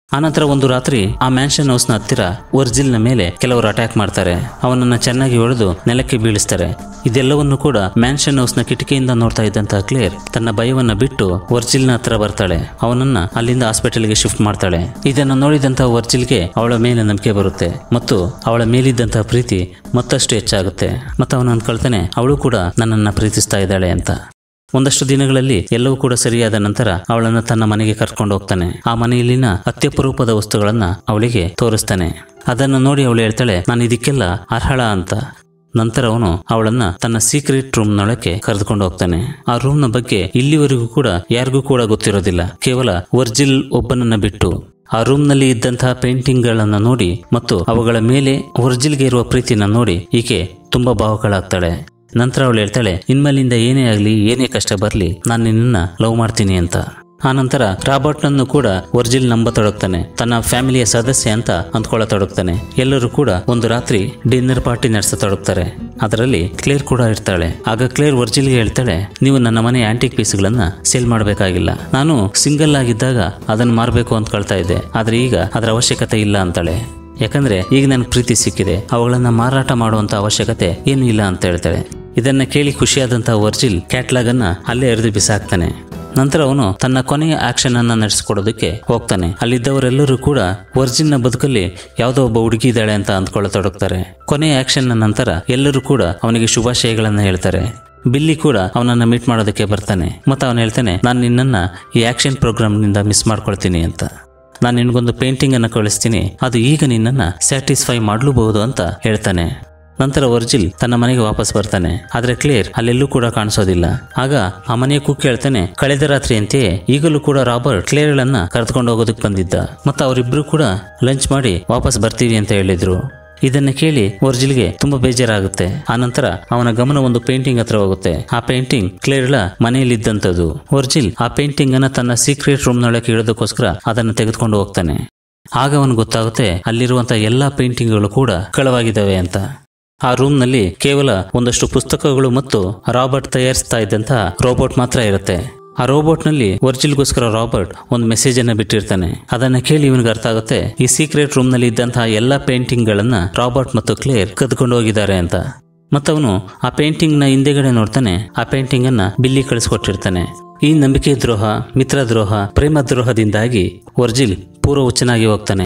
ಆನಂತರ ಒಂದು ರಾತ್ರಿ ಆ ಮ್ಯಾನ್ಷನ್ ಹೌಸ್ನ ಹತ್ತಿರ ವರ್ಜಿಲ್ನ ಮೇಲೆ ಕೆಲವರು ಅಟ್ಯಾಕ್ ಮಾಡ್ತಾರೆ ಅವನನ್ನ ಚೆನ್ನಾಗಿ ಹೊಡೆದು ನೆಲಕ್ಕೆ ಬೀಳಿಸ್ತಾರೆ ಇದೆಲ್ಲವನ್ನು ಕೂಡ ಮ್ಯಾನ್ಷನ್ ಹೌಸ್ನ ಕಿಟಕಿಯಿಂದ ನೋಡ್ತಾ ಇದ್ದಂತಹ ಕ್ಲೇರ್ ತನ್ನ ಭಯವನ್ನ ಬಿಟ್ಟು ವರ್ಜಿಲ್ನ ಹತ್ರ ಬರ್ತಾಳೆ ಅವನನ್ನ ಅಲ್ಲಿಂದ ಹಾಸ್ಪಿಟಲ್ಗೆ ಶಿಫ್ಟ್ ಮಾಡ್ತಾಳೆ ಇದನ್ನು ನೋಡಿದಂತಹ ವರ್ಜಿಲ್ಗೆ ಅವಳ ಮೇಲೆ ನಂಬಿಕೆ ಬರುತ್ತೆ ಮತ್ತು ಅವಳ ಮೇಲಿದ್ದಂತಹ ಪ್ರೀತಿ ಮತ್ತಷ್ಟು ಹೆಚ್ಚಾಗುತ್ತೆ ಮತ್ತು ಅವನು ಅನ್ಕೊಳ್ತಾನೆ ಅವಳು ಕೂಡ ನನ್ನನ್ನ ಪ್ರೀತಿಸ್ತಾ ಇದ್ದಾಳೆ ಅಂತ ಒಂದಷ್ಟು ದಿನಗಳಲ್ಲಿ ಎಲ್ಲವೂ ಕೂಡ ಸರಿಯಾದ ನಂತರ ಅವಳನ್ನು ತನ್ನ ಮನೆಗೆ ಕರ್ಕೊಂಡು ಹೋಗ್ತಾನೆ ಆ ಮನೆಯಲ್ಲಿನ ಅತ್ಯಪರೂಪದ ವಸ್ತುಗಳನ್ನ ಅವಳಿಗೆ ತೋರಿಸ್ತಾನೆ ಅದನ್ನು ನೋಡಿ ಅವಳು ಹೇಳ್ತಾಳೆ ನಾನು ಇದಕ್ಕೆಲ್ಲ ಅರ್ಹಳ ಅಂತ ನಂತರ ಅವನು ಅವಳನ್ನ ತನ್ನ ಸೀಕ್ರೆಟ್ ರೂಮ್ನೊಳಕ್ಕೆ ಕರೆದುಕೊಂಡು ಹೋಗ್ತಾನೆ ಆ ರೂಮ್ನ ಬಗ್ಗೆ ಇಲ್ಲಿವರೆಗೂ ಕೂಡ ಯಾರಿಗೂ ಕೂಡ ಗೊತ್ತಿರೋದಿಲ್ಲ ಕೇವಲ ವರ್ಜಿಲ್ ಒಬ್ಬನನ್ನ ಬಿಟ್ಟು ಆ ರೂಮ್ನಲ್ಲಿ ಇದ್ದಂತಹ ಪೇಂಟಿಂಗ್ಗಳನ್ನ ನೋಡಿ ಮತ್ತು ಅವುಗಳ ಮೇಲೆ ವರ್ಜಿಲ್ಗೆ ಇರುವ ಪ್ರೀತಿನ ನೋಡಿ ಈಕೆ ತುಂಬಾ ಭಾವಗಳಾಗ್ತಾಳೆ ನಂತರ ಅವಳು ಹೇಳ್ತಾಳೆ ಇನ್ಮೇಲಿಂದ ಏನೇ ಆಗಲಿ ಏನೇ ಕಷ್ಟ ಬರಲಿ ನಾನು ನಿನ್ನನ್ನ ಲವ್ ಮಾಡ್ತೀನಿ ಅಂತ ಆನಂತರ ರಾಬರ್ಟ್ನನ್ನು ಕೂಡ ವರ್ಜಿಲ್ ನಂಬತೊಡಗ್ತಾನೆ ತನ್ನ ಫ್ಯಾಮಿಲಿಯ ಸದಸ್ಯ ಅಂತ ಅಂದ್ಕೊಳ್ಳತೊಡಗ್ತಾನೆ ಎಲ್ಲರೂ ಕೂಡ ಒಂದು ರಾತ್ರಿ ಡಿನ್ನರ್ ಪಾರ್ಟಿ ನಡೆಸತೊಡಗ್ತಾರೆ ಅದರಲ್ಲಿ ಕ್ಲೇರ್ ಕೂಡ ಇರ್ತಾಳೆ ಆಗ ಕ್ಲೇರ್ ವರ್ಜಿಲ್ಗೆ ಹೇಳ್ತಾಳೆ ನೀವು ನನ್ನ ಮನೆ ಆಂಟಿಕ್ ಪೀಸ್ಗಳನ್ನ ಸೇಲ್ ಮಾಡಬೇಕಾಗಿಲ್ಲ ನಾನು ಸಿಂಗಲ್ ಆಗಿದ್ದಾಗ ಅದನ್ನು ಮಾರಬೇಕು ಅಂದ್ಕೊಳ್ತಾ ಇದ್ದೆ ಆದ್ರೆ ಈಗ ಅದರ ಅವಶ್ಯಕತೆ ಇಲ್ಲ ಅಂತಾಳೆ ಯಾಕಂದ್ರೆ ಈಗ ನನಗೆ ಪ್ರೀತಿ ಸಿಕ್ಕಿದೆ ಅವುಗಳನ್ನ ಮಾರಾಟ ಮಾಡುವಂತ ಅವಶ್ಯಕತೆ ಏನೂ ಇಲ್ಲ ಅಂತ ಹೇಳ್ತಾಳೆ ಇದನ್ನ ಕೇಳಿ ಖುಷಿಯಾದಂತಹ ವರ್ಜಿಲ್ ಕ್ಯಾಟ್ಲಾಗ್ ಅನ್ನ ಅಲ್ಲೇ ಎರೆದು ಬಿಸಾಕ್ತಾನೆ ನಂತರ ಅವನು ತನ್ನ ಕೊನೆಯ ಆಕ್ಷನ್ ಅನ್ನ ನಡೆಸಿಕೊಡೋದಕ್ಕೆ ಹೋಗ್ತಾನೆ ಅಲ್ಲಿದ್ದವರೆಲ್ಲರೂ ಕೂಡ ವರ್ಜಿನ್ನ ಬದುಕಲ್ಲಿ ಯಾವುದೋ ಒಬ್ಬ ಹುಡುಗಿ ಇದ್ದಾಳೆ ಅಂತ ಅಂದ್ಕೊಳ್ಳತೊಡಗ್ತಾರೆ ಕೊನೆಯ ಆಕ್ಷನ್ ನಂತರ ಎಲ್ಲರೂ ಕೂಡ ಅವನಿಗೆ ಶುಭಾಶಯಗಳನ್ನ ಹೇಳ್ತಾರೆ ಬಿಲ್ಲಿ ಕೂಡ ಅವನನ್ನ ಮೀಟ್ ಮಾಡೋದಕ್ಕೆ ಬರ್ತಾನೆ ಮತ್ತೆ ಅವನು ಹೇಳ್ತಾನೆ ನಾನು ನಿನ್ನನ್ನ ಈ ಆಕ್ಷನ್ ಪ್ರೋಗ್ರಾಮ್ನಿಂದ ಮಿಸ್ ಮಾಡ್ಕೊಳ್ತೀನಿ ಅಂತ ನಾನು ನಿನಗೊಂದು ಪೇಂಟಿಂಗ್ ಅನ್ನು ಕಳಿಸ್ತೀನಿ ಅದು ಈಗ ನಿನ್ನನ್ನು ಸ್ಯಾಟಿಸ್ಫೈ ಮಾಡಲೂಬಹುದು ಅಂತ ಹೇಳ್ತಾನೆ ನಂತರ ವರ್ಜಿಲ್ ತನ್ನ ಮನೆಗೆ ವಾಪಸ್ ಬರ್ತಾನೆ ಆದ್ರೆ ಕ್ಲಿಯರ್ ಅಲ್ಲೆಲ್ಲೂ ಕೂಡ ಕಾಣಿಸೋದಿಲ್ಲ ಆಗ ಆ ಮನೆಯ ಕುಕ್ ಹೇಳ್ತಾನೆ ಕಳೆದ ರಾತ್ರಿಯಂತೆಯೇ ಈಗಲೂ ಕೂಡ ರಾಬರ್ಟ್ ಕ್ಲೇರ್ಗಳನ್ನ ಕರೆದುಕೊಂಡು ಹೋಗೋದಕ್ಕೆ ಬಂದಿದ್ದ ಮತ್ತು ಅವರಿಬ್ರು ಕೂಡ ಲಂಚ್ ಮಾಡಿ ವಾಪಸ್ ಬರ್ತೀವಿ ಅಂತ ಹೇಳಿದ್ರು ಇದನ್ನ ಕೇಳಿ ವರ್ಜಿಲ್ಗೆ ತುಂಬಾ ಬೇಜಾರಾಗುತ್ತೆ ಆನಂತರ ಅವನ ಗಮನ ಒಂದು ಪೇಂಟಿಂಗ್ ಹತ್ರ ಹೋಗುತ್ತೆ ಆ ಪೇಂಟಿಂಗ್ ಕ್ಲೇರ್ಳ ಮನೆಯಲ್ಲಿದ್ದಂಥದ್ದು ವರ್ಜಿಲ್ ಆ ಪೇಂಟಿಂಗ್ ಅನ್ನ ತನ್ನ ಸೀಕ್ರೆಟ್ ರೂಮ್ನೊಳಗೆ ಇಡೋದಕ್ಕೋಸ್ಕರ ಅದನ್ನು ತೆಗೆದುಕೊಂಡು ಹೋಗ್ತಾನೆ ಆಗ ಅವನು ಗೊತ್ತಾಗುತ್ತೆ ಅಲ್ಲಿರುವಂತಹ ಎಲ್ಲಾ ಪೇಂಟಿಂಗ್ಗಳು ಕೂಡ ಕಳವಾಗಿದ್ದಾವೆ ಅಂತ ಆ ರೂಮ್ನಲ್ಲಿ ಕೇವಲ ಒಂದಷ್ಟು ಪುಸ್ತಕಗಳು ಮತ್ತು ರಾಬರ್ಟ್ ತಯಾರಿಸ್ತಾ ಇದ್ದಂತಹ ರೋಬೋಟ್ ಮಾತ್ರ ಇರುತ್ತೆ ಆ ರೋಬೋಟ್ನಲ್ಲಿ ವರ್ಜಿಲ್ಗೋಸ್ಕರ ರಾಬರ್ಟ್ ಒಂದು ಮೆಸೇಜ್ ಅನ್ನ ಬಿಟ್ಟಿರ್ತಾನೆ ಅದನ್ನ ಕೇಳಿ ಇವನಿಗೆ ಅರ್ಥ ಆಗುತ್ತೆ ಈ ಸೀಕ್ರೆಟ್ ರೂಮ್ ನಲ್ಲಿ ಇದ್ದಂತಹ ಎಲ್ಲಾ ಪೇಂಟಿಂಗ್ ಗಳನ್ನ ರಾಬರ್ಟ್ ಮತ್ತು ಕ್ಲೇರ್ ಕದ್ಕೊಂಡು ಹೋಗಿದ್ದಾರೆ ಅಂತ ಮತ್ತವನು ಆ ಪೇಂಟಿಂಗ್ ನ ಹಿಂದೆಗಡೆ ನೋಡ್ತಾನೆ ಆ ಪೇಂಟಿಂಗ್ ಅನ್ನ ಬಿಲ್ಲಿ ಕಳಿಸ್ಕೊಟ್ಟಿರ್ತಾನೆ ಈ ನಂಬಿಕೆ ದ್ರೋಹ ಮಿತ್ರ ದ್ರೋಹ ಪ್ರೇಮ ದ್ರೋಹದಿಂದಾಗಿ ವರ್ಜಿಲ್ ಪೂರ್ವ ಹುಚ್ಚನಾಗಿ ಹೋಗ್ತಾನೆ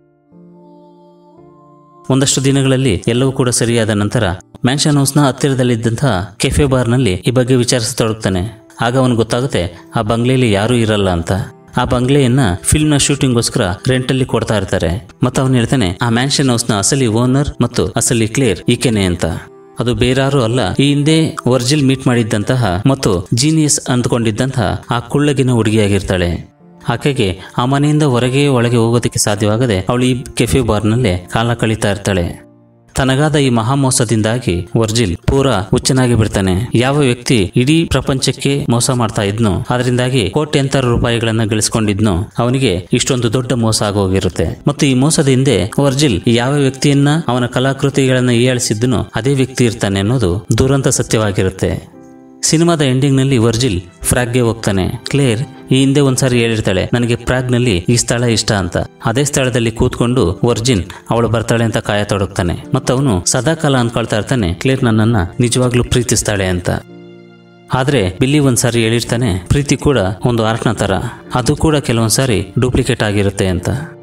ಒಂದಷ್ಟು ದಿನಗಳಲ್ಲಿ ಎಲ್ಲವೂ ಕೂಡ ಸರಿಯಾದ ನಂತರ ಮ್ಯಾನ್ಷನ್ ಹೌಸ್ನ ಹತ್ತಿರದಲ್ಲಿದ್ದಂತಹ ಕೆಫೆ ಬಾರ್ನಲ್ಲಿ ಈ ಬಗ್ಗೆ ವಿಚಾರಿಸತೊಡಗ್ತಾನೆ ಆಗ ಅವನು ಗೊತ್ತಾಗುತ್ತೆ ಆ ಬಂಗ್ಲೆಯಲ್ಲಿ ಯಾರೂ ಇರಲ್ಲ ಅಂತ ಆ ಬಂಗ್ಲೆಯನ್ನ ಫಿಲ್ಮ್ನ ಶೂಟಿಂಗ್ಗೋಸ್ಕರ ರೆಂಟಲ್ಲಿ ಕೊಡ್ತಾ ಇರ್ತಾರೆ ಮತ್ತೆ ಅವನು ಹೇಳ್ತಾನೆ ಆ ಮ್ಯಾನ್ಷನ್ ಹೌಸ್ನ ಅಸಲಿ ಓನರ್ ಮತ್ತು ಅಸಲಿ ಕ್ಲಿಯರ್ ಈಕೆನೆ ಅಂತ ಅದು ಬೇರಾರು ಅಲ್ಲ ಈ ಹಿಂದೆ ವರ್ಜಿಲ್ ಮೀಟ್ ಮಾಡಿದ್ದಂತಹ ಮತ್ತು ಜೀನಿಯಸ್ ಅಂದ್ಕೊಂಡಿದ್ದಂತಹ ಆ ಕುಳ್ಳಗಿನ ಹುಡುಗಿಯಾಗಿರ್ತಾಳೆ ಆಕೆಗೆ ಆ ಮನೆಯಿಂದ ಹೊರಗೆ ಒಳಗೆ ಹೋಗೋದಕ್ಕೆ ಸಾಧ್ಯವಾಗದೆ ಅವಳು ಈ ಕೆಫೆ ಬಾರ್ನಲ್ಲೇ ಕಾಲ ಕಳೀತಾ ಇರ್ತಾಳೆ ತನಗಾದ ಈ ಮಹಾಮೋಸದಿಂದಾಗಿ ವರ್ಜಿಲ್ ಪೂರಾ ಹುಚ್ಚನಾಗಿ ಬಿಡ್ತಾನೆ ಯಾವ ವ್ಯಕ್ತಿ ಇಡೀ ಪ್ರಪಂಚಕ್ಕೆ ಮೋಸ ಮಾಡ್ತಾ ಇದ್ನೋ ಅದರಿಂದಾಗಿ ಕೋಟ್ಯಂತರ ರೂಪಾಯಿಗಳನ್ನ ಗಳಿಸ್ಕೊಂಡಿದ್ನೋ ಅವನಿಗೆ ಇಷ್ಟೊಂದು ದೊಡ್ಡ ಮೋಸ ಆಗೋಗಿರುತ್ತೆ ಮತ್ತು ಈ ಮೋಸದ ಹಿಂದೆ ವರ್ಜಿಲ್ ಯಾವ ವ್ಯಕ್ತಿಯನ್ನ ಅವನ ಕಲಾಕೃತಿಗಳನ್ನ ಹೀಯಾಳಿಸಿದ್ನೋ ಅದೇ ವ್ಯಕ್ತಿ ಇರ್ತಾನೆ ಅನ್ನೋದು ದುರಂತ ಸತ್ಯವಾಗಿರುತ್ತೆ ಸಿನಿಮಾದ ಎಂಡಿಂಗ್ನಲ್ಲಿ ವರ್ಜಿಲ್ ಫ್ರಾಗ್ಗೆ ಹೋಗ್ತಾನೆ ಕ್ಲೇರ್ ಈ ಹಿಂದೆ ಒಂದ್ಸಾರಿ ಹೇಳಿರ್ತಾಳೆ ನನಗೆ ಪ್ರಾಗ್ನಲ್ಲಿ ಈ ಸ್ಥಳ ಇಷ್ಟ ಅಂತ ಅದೇ ಸ್ಥಳದಲ್ಲಿ ಕೂತ್ಕೊಂಡು ವರ್ಜಿನ್ ಅವಳು ಬರ್ತಾಳೆ ಅಂತ ಕಾಯತೊಡಗ್ತಾನೆ ಮತ್ತವನು ಸದಾಕಾಲ ಅಂದ್ಕೊಳ್ತಾ ಇರ್ತಾನೆ ಕ್ಲೇರ್ ನನ್ನನ್ನ ನಿಜವಾಗ್ಲೂ ಪ್ರೀತಿಸ್ತಾಳೆ ಅಂತ ಆದ್ರೆ ಬಿಲ್ಲಿ ಒಂದ್ಸಾರಿ ಹೇಳಿರ್ತಾನೆ ಪ್ರೀತಿ ಕೂಡ ಒಂದು ಆರ್ಟ್ನ ತರ ಅದು ಕೂಡ ಕೆಲವೊಂದ್ಸಾರಿ ಡೂಪ್ಲಿಕೇಟ್ ಆಗಿರುತ್ತೆ ಅಂತ